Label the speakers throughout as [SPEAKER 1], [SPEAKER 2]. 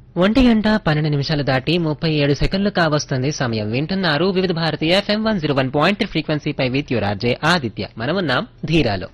[SPEAKER 1] ఒంటి గంట పన్నెండు నిమిషాలు దాటి ముప్పై ఏడు సెకండ్లు కావస్తుంది సమయం వింటున్నారు వివిధ భారతీయ FM one zero one point ఫ్రీక్వెన్సీపై విత్ యువర్ ఆర్జే ఆదిత్య మనమున్నాం ధీరాలో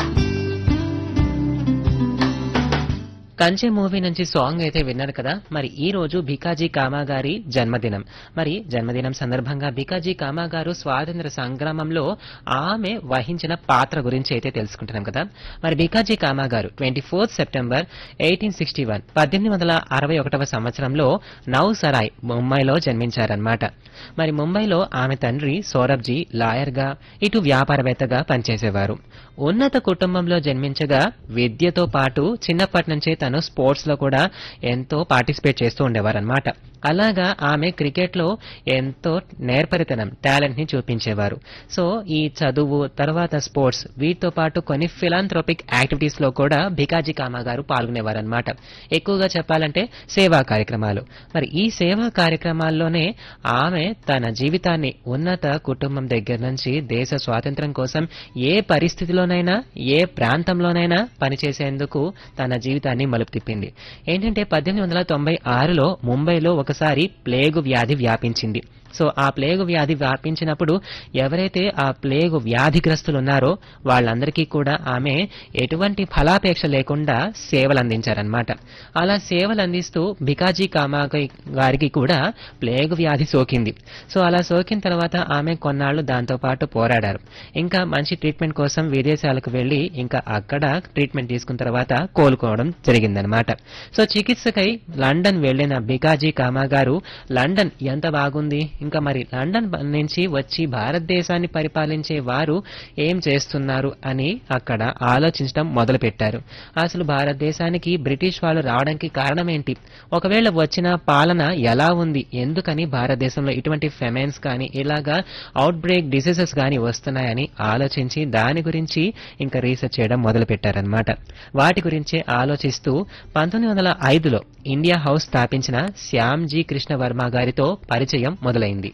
[SPEAKER 1] కంచె మూవీ నుంచి సాంగ్ అయితే విన్నారు కదా మరి ఈ రోజు భికాజీ కామా గారి జన్మదినం మరి జన్మదినం సందర్భంగా భికాజీ కామా గారు స్వాతంత్ర సంగ్రామంలో ఆమె వహించిన పాత్ర గురించి అయితే తెలుసుకుంటున్నాం కదా మరి భికాజీ కామా గారు twenty fourth September eighteen sixty one పద్దెనిమిది వందల అరవై ఒకటవ సంవత్సరంలో నౌసరాయ్ ముంబైలో జన్మించారన్నమాట మరి ముంబైలో ఆమె తండ్రి సౌరభ్జీ లాయర్గా ఇటు వ్యాపారవేత్తగా పనిచేసేవారు ఉన్నత కుటుంబంలో జన్మించగా విద్యతో పాటు చిన్నప్పటి నుంచే తను స్పోర్ట్స్ లో కూడా ఎంతో పార్టిసిపేట్ చేస్తూ ఉండేవారన్నమాట అలాగా ఆమె క్రికెట్ లో ఎంతో నేర్పరితనం టాలెంట్ ని చూపించేవారు సో ఈ చదువు తర్వాత స్పోర్ట్స్ వీటితో పాటు కొన్ని ఫిలాంథ్రోపిక్ యాక్టివిటీస్ లో కూడా భికాజీ కామా గారు పాల్గొనేవారన్నమాట ఎక్కువగా చెప్పాలంటే సేవా కార్యక్రమాలు మరి ఈ సేవా కార్యక్రమాల్లోనే ఆమె తన జీవితాన్ని ఉన్నత కుటుంబం దగ్గర నుంచి దేశ స్వాతంత్ర్యం కోసం ఏ పరిస్థితిలోనైనా ఏ ప్రాంతంలోనైనా పనిచేసేందుకు తన జీవితాన్ని మలుపు తిప్పింది ఏంటంటే పద్దెనిమిది వందల తొంభై ఆరులో ముంబైలో ఒకసారి ప్లేగు వ్యాధి వ్యాపించింది సో ఆ ప్లేగు వ్యాధి వ్యాపించినప్పుడు ఎవరైతే ఆ ప్లేగు వ్యాధిగ్రస్తులు ఉన్నారో వాళ్ళందరికీ కూడా ఆమె ఎటువంటి ఫలాపేక్ష లేకుండా సేవలు అందించారనమాట అలా సేవలు అందిస్తూ భికాజీ కామా గారికి కూడా ప్లేగు వ్యాధి సోకింది సో అలా సోకిన తర్వాత ఆమె కొన్నాళ్లు దాంతో పాటు పోరాడారు ఇంకా మంచి ట్రీట్మెంట్ కోసం విదేశాలకు వెళ్లి ఇంకా అక్కడ ట్రీట్మెంట్ తీసుకున్న తర్వాత కోలుకోవడం జరిగిందనమాట సో చికిత్సకై లండన్ వెళ్లిన బికాజీ కామా గారు లండన్ ఎంత బాగుంది ఇంకా మరి లండన్ బ- నుంచి వచ్చి భారతదేశాన్ని పరిపాలించే వారు ఏం చేస్తున్నారు అని అక్కడ ఆలోచించడం మొదలుపెట్టారు అసలు భారతదేశానికి బ్రిటిష్ వాళ్ళు రావడానికి కారణం ఏంటి ఒకవేళ వచ్చిన పాలన ఎలా ఉంది ఎందుకని భారతదేశంలో ఇటువంటి ఫెమెన్స్ కానీ ఇలాగా అవుట్ బ్రేక్ డిసీజెస్ కానీ వస్తున్నాయని ఆలోచించి దాని గురించి ఇంకా రీసెర్చ్ చేయడం మొదలు పెట్టారనమాట వాటి గురించే ఆలోచిస్తూ పంతొమ్మిది వందల ఐదులో ఇండియా హౌస్ స్థాపించిన శ్యామ్జీ కృష్ణ వర్మ గారితో పరిచయం మొదలైంది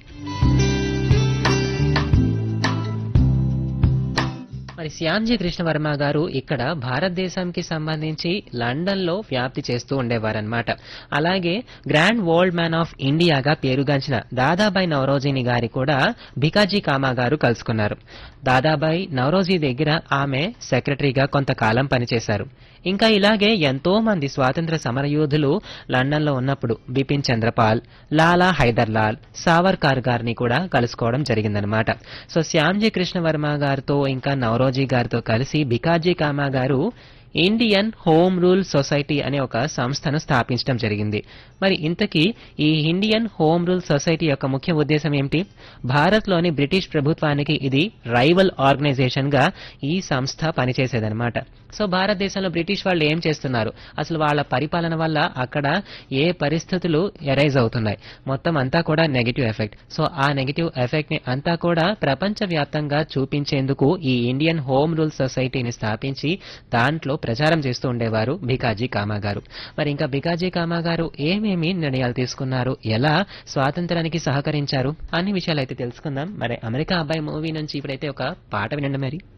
[SPEAKER 1] మరి శ్యామ్జీ కృష్ణ వర్మ గారు ఇక్కడ భారతదేశానికి సంబంధించి లండన్ లో వ్యాప్తి చేస్తూ ఉండేవారన్నమాట అలాగే గ్రాండ్ వరల్డ్ మ్యాన్ ఆఫ్ ఇండియాగా పేరుగాంచిన దాదాబాయి నవరోజీని గారి కూడా భికాజీ కామా గారు కలుసుకున్నారు దాదాబాయి నవరోజీ దగ్గర ఆమె సెక్రటరీగా కొంతకాలం పనిచేశారు ఇంకా ఇలాగే ఎంతో మంది స్వాతంత్ర సమరయోధులు లండన్ లో ఉన్నప్పుడు బిపిన్ చంద్రపాల్ లాలా హైదర్ లాల్ సావర్కార్ గారిని కూడా కలుసుకోవడం జరిగిందనమాట సో శ్యామ్జీ కృష్ణ వర్మ గారితో ఇంకా నవరోజీ గారితో కలిసి బికాజీ కామా గారు ఇండియన్ హోమ్ రూల్ సొసైటీ అనే ఒక సంస్థను స్థాపించడం జరిగింది మరి ఇంతకీ ఈ ఇండియన్ హోమ్ రూల్ సొసైటీ యొక్క ముఖ్య ఉద్దేశం ఏమిటి భారత్లోని బ్రిటిష్ ప్రభుత్వానికి ఇది రైవల్ ఆర్గనైజేషన్ గా ఈ సంస్థ పనిచేసేదన్నమాట సో భారతదేశంలో బ్రిటిష్ వాళ్ళు ఏం చేస్తున్నారు అసలు వాళ్ళ పరిపాలన వల్ల అక్కడ ఏ పరిస్థితులు ఎరైజ్ అవుతున్నాయి మొత్తం అంతా కూడా నెగిటివ్ ఎఫెక్ట్ సో ఆ నెగిటివ్ ఎఫెక్ట్ ని అంతా కూడా ప్రపంచ వ్యాప్తంగా చూపించేందుకు ఈ ఇండియన్ హోమ్ రూల్ సొసైటీని స్థాపించి దాంట్లో ప్రచారం చేస్తూ ఉండేవారు భికాజీ కామా గారు మరి ఇంకా భికాజీ కామా గారు ఏమేమి నిర్ణయాలు తీసుకున్నారు ఎలా స్వాతంత్రానికి సహకరించారు అన్ని విషయాలు అయితే తెలుసుకుందాం మరి అమెరికా అబ్బాయి మూవీ నుంచి ఇప్పుడైతే ఒక పాట వినండి మరి